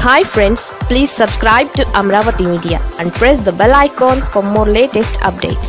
hi friends please subscribe to Amaravati media and press the bell icon for more latest updates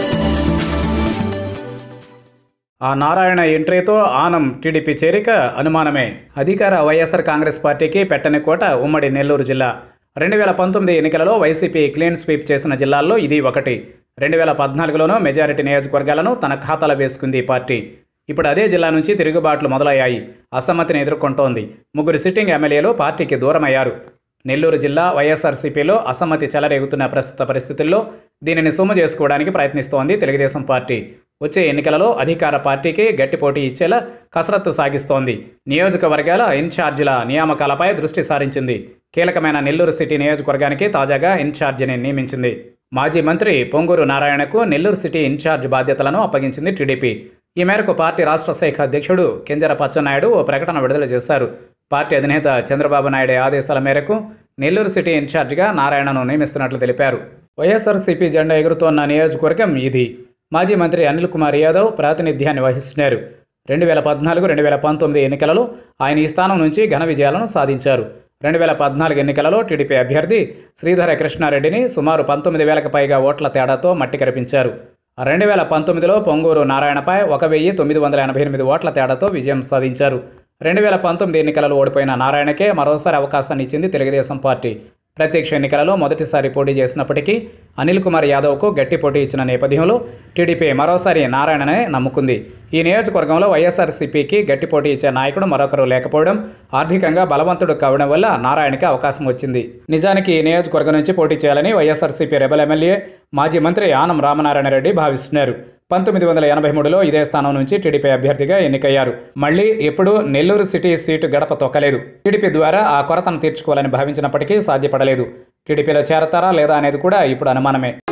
ఆ Narayana ఎంట్రీతో Anam TDP చేరిక అనుమానమే అధికార వైఎస్ఆర్ కాంగ్రెస్ పార్టీకి పెట్టని కోట ఉమ్మడి నెల్లూరు జిల్లా రెండు వేల పంతొమ్మిది ఎన్నికలలో వైసీపీ క్లీన్ స్వీప్ చేసిన జిల్లాల్లో ఇది ఒకటి రెండు వేల పద్నాలుగులోనూ మెజారిటీ నియోజకవర్గాలను తన ఖాతాలో వేసుకుంది ఈ పార్టీ ఇప్పుడు అదే జిల్లా నుంచి తిరుగుబాట్లు మొదలయ్యాయి అసమ్మతిని ఎదుర్కొంటోంది ముగ్గురు సిట్టింగ్ ఎమ్మెల్యేలు పార్టీకి దూరమయ్యారు నెల్లూరు జిల్లా వైఎస్ఆర్సీపీలో అసమ్మతి చెలరేగుతున్న ప్రస్తుత పరిస్థితుల్లో దీనిని సొమ్ము చేసుకోవడానికి ప్రయత్నిస్తోంది తెలుగుదేశం పార్టీ వచ్చే ఎన్నికలలో అధికార పార్టీకి గట్టి పోటీ ఇచ్చేలా కసరత్తు సాగిస్తోంది నియోజకవర్గాల ఇన్ఛార్జీల నియామకాలపై దృష్టి సారించింది కీలకమైన నెల్లూరు సిటీ నియోజకవర్గానికి తాజాగా ఇన్ఛార్జిని నియమించింది మాజీ మంత్రి పొంగూరు నారాయణకు నెల్లూరు సిటీ ఇన్ఛార్జ్ బాధ్యతలను అప్పగించింది టీడీపీ ఈ మేరకు పార్టీ రాష్ట్ర శాఖ అధ్యక్షుడు కింజర పచ్చెన్నాయుడు ఓ ప్రకటన విడుదల చేశారు పార్టీ అధినేత చంద్రబాబు నాయుడు ఆదేశాల మేరకు నెల్లూరు సిటీ ఇన్ఛార్జిగా నారాయణను నియమిస్తున్నట్లు తెలిపారు వైఎస్ఆర్సీపీ జెండా ఎగురుతోన్న నియోజకవర్గం ఇది మాజీ మంత్రి అనిల్ కుమార్ యాదవ్ ప్రాతినిధ్యాన్ని వహిస్తున్నారు రెండు వేల పద్నాలుగు రెండు వేల పంతొమ్మిది ఎన్నికలలో ఆయన ఈ స్థానం నుంచి ఘన విజయాలను సాధించారు రెండు వేల పద్నాలుగు ఎన్నికలలో టీడీపీ అభ్యర్థి శ్రీధర కృష్ణారెడ్డిని సుమారు పంతొమ్మిది వేలకు పైగా ఓట్ల తేడాతో మట్టి కరిపించారు రెండు వేల పంతొమ్మిదిలో పొంగూరు నారాయణపై ఒక వెయ్యి తొమ్మిది వందల ఎనభై ఎనిమిది ఓట్ల తేడాతో విజయం సాధించారు రెండు వేల పంతొమ్మిది ఎన్నికలలో ఓడిపోయిన నారాయణకే మరోసారి అవకాశాన్ని ఇచ్చింది తెలుగుదేశం పార్టీ ప్రత్యక్ష ఎన్నికలలో మొదటిసారి పోటీ చేసినప్పటికీ అనిల్ కుమార్ యాదవ్కు గట్టి పోటీ ఇచ్చిన నేపథ్యంలో టీడీపీ మరోసారి నారాయణనే నమ్ముకుంది ఈ నియోజకవర్గంలో వైఎస్ఆర్సీపీకి గట్టి పోటీ ఇచ్చే నాయకుడు మరొకరు లేకపోవడం ఆర్థికంగా బలవంతుడు కావడం వల్ల నారాయణకి అవకాశం వచ్చింది నిజానికి ఈ నియోజకవర్గం నుంచి పోటీ చేయాలని వైఎస్ఆర్సీపీ రెబల్ ఎమ్మెల్యే మాజీ మంత్రి ఆనం రామనారాయణ రెడ్డి భావిస్తున్నారు పంతొమ్మిది వందల ఎనభై మూడులో ఇదే స్థానం నుంచి టీడీపీ అభ్యర్థిగా ఎన్నికయ్యారు మళ్ళీ ఎప్పుడూ నెల్లూరు సిటీ సీటు గడప తొక్కలేదు టీడీపీ ద్వారా ఆ కొరతను తీర్చుకోవాలని భావించినప్పటికీ సాధ్యపడలేదు టీడీపీలో చేరతారా లేదా అనేది కూడా ఇప్పుడు అనుమానమే